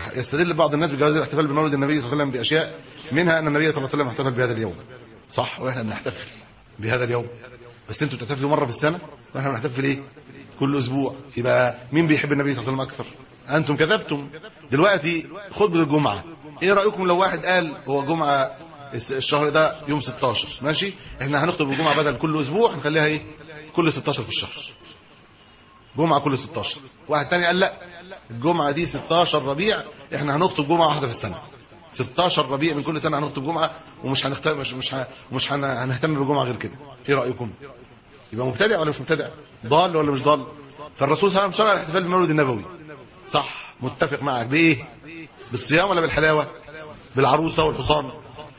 يستدل بعض الناس بجواز الاحتفال بمولد النبي صلى الله عليه وسلم باشياء منها ان النبي صلى الله عليه وسلم احتفل بهذا اليوم صح واحنا بنحتفل بهذا اليوم بس انتوا بتحتفلوا مره في السنه واحنا بنحتفل ايه كل اسبوع يبقى مين بيحب النبي صلى الله عليه وسلم اكثر انتم كذبتم دلوقتي خطبه الجمعه ايه رايكم لو واحد قال هو جمعه الشهر ده يوم 16 ماشي احنا هنخطب الجمعه بدل كل اسبوع هنخليها ايه كل 16 في الشهر جمعه كل 16 واحد تاني قال لا الجمعه دي 16 ربيع احنا هنخطب جمعه واحده في السنه 16 ربيع من كل سنه هنخطب جمعه ومش هنختم مش مش ه- مش هن- هنهتم بجمعه غير كده ايه رايكم يبقى مبتدع ولا مش مبتدع ضال ولا مش ضال فالرسول صلى الله عليه وسلم شرع الاحتفال بالمولد النبوي صح متفق معك بايه بالصيام ولا بالحلاوه بالعروسه والحصان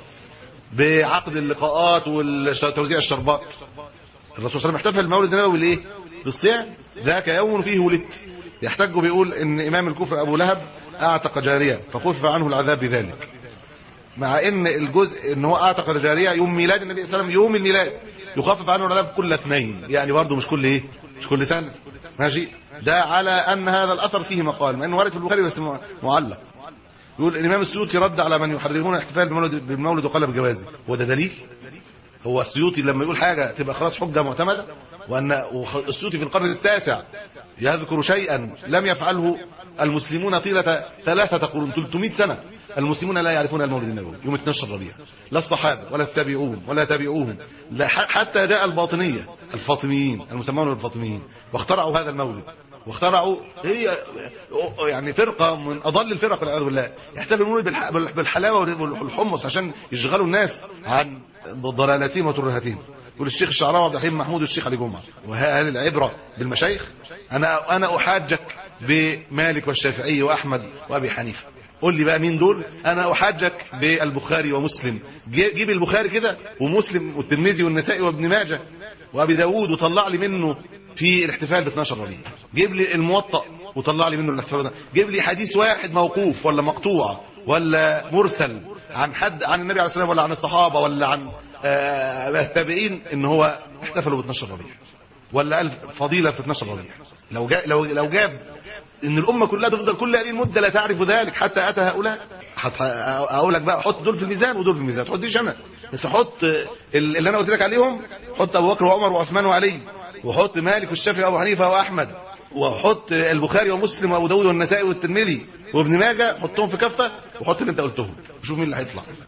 بعقد اللقاءات وتوزيع الشربات الرسول صلى الله عليه وسلم احتفل المولد النبوي بالايه بالصيام ذاك يوم فيه ولدت يحتج بيقول ان امام الكفر ابو لهب اعتق جاريه فخفف عنه العذاب بذلك مع ان الجزء ان هو اعتق جاريه يوم ميلاد النبي صلى الله عليه وسلم يوم الميلاد يخفف عنه العذاب كل اثنين يعني برضه مش كل ايه مش كل سنه ماشي ده على ان هذا الاثر فيه مقال مع انه وارد في البخاري بس معلق يقول الامام السيوطي رد على من يحرمون الاحتفال بالمولد بالمولد وقال بجوازه هو ده دليل هو السيوطي لما يقول حاجه تبقى خلاص حجه معتمده وان السيوطي في القرن التاسع يذكر شيئا لم يفعله المسلمون طيله ثلاثه قرون 300 سنه المسلمون لا يعرفون المولد النبوي يوم 12 ربيع لا الصحابه ولا التابعون ولا تابعوهم لا حتى جاء الباطنيه الفاطميين المسمون بالفاطميين واخترعوا هذا المولد واخترعوا هي يعني فرقه من اضل الفرق والعياذ بالله يحتفل المولد بالح- بالحلاوه والحمص عشان يشغلوا الناس عن ضلالتهم وترهتهم يقول الشيخ الشعراوي عبد الحليم محمود والشيخ علي جمعه وهل العبره بالمشايخ انا انا احاجك بمالك والشافعي واحمد وابي حنيفه قول لي بقى مين دول انا احاجك بالبخاري ومسلم جي- جيب البخاري كده ومسلم والترمذي والنسائي وابن ماجه وابي داوود وطلع لي منه في الاحتفال ب 12 ربيع جيب لي الموطأ وطلع لي منه الاحتفال ده جيب لي حديث واحد موقوف ولا مقطوع ولا مرسل عن حد عن النبي عليه الصلاه والسلام ولا عن الصحابه ولا عن آه، التابعين ان هو احتفلوا ب 12 ربيع ولا قال فضيله في 12 ربيع لو جاء لو لو جاب ان الامه كلها تفضل كل هذه المده لا تعرف ذلك حتى اتى هؤلاء حت- اقول لك بقى حط دول في الميزان ودول في الميزان تحطيش انا بس حط اللي انا قلت لك عليهم حط ابو بكر وعمر وعثمان وعلي وحط مالك والشافعي وابو حنيفه واحمد وحط البخاري ومسلم وابو داود والنسائي والترمذي وابن ماجه حطهم في كفه وحط اللي انت قلتهم وشوف مين اللي هيطلع